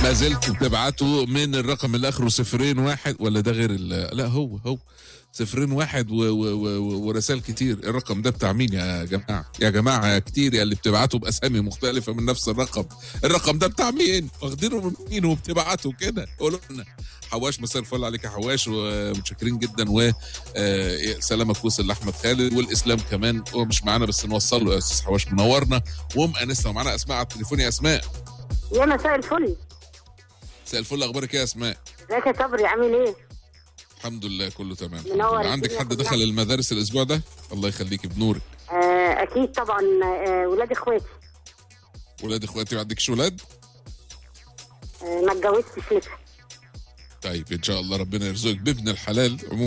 ما زلتوا بتبعتوا من الرقم اللي اخره صفرين واحد ولا ده غير ال- لا هو هو صفرين واحد و- و- و- ورسائل كتير الرقم ده بتاع مين يا جماعه يا جماعه كتير يا اللي بتبعتوا باسامي مختلفه من نفس الرقم الرقم ده بتاع مين واخدينه من مين وبتبعتوا كده قولوا لنا حواش مساء الفل عليك يا حواش ومتشكرين جدا و آه، سلامك وصل لاحمد خالد والاسلام كمان هو مش معانا بس نوصل له يا استاذ حواش منورنا ومأنسنا ومعانا اسماء على التليفون يا اسماء يا مساء الفل مساء الفل اخبارك ايه يا اسماء ازيك يا صبري عامل ايه؟ الحمد لله كله تمام الحمد منور لله. عندك الدنيا حد كلها. دخل المدارس الاسبوع ده الله يخليك بنورك آه اكيد طبعا آه ولاد اخواتي ولاد اخواتي ما عندكش ولاد آه ما اتجوزتش لسه طيب ان شاء الله ربنا يرزقك بابن الحلال عموما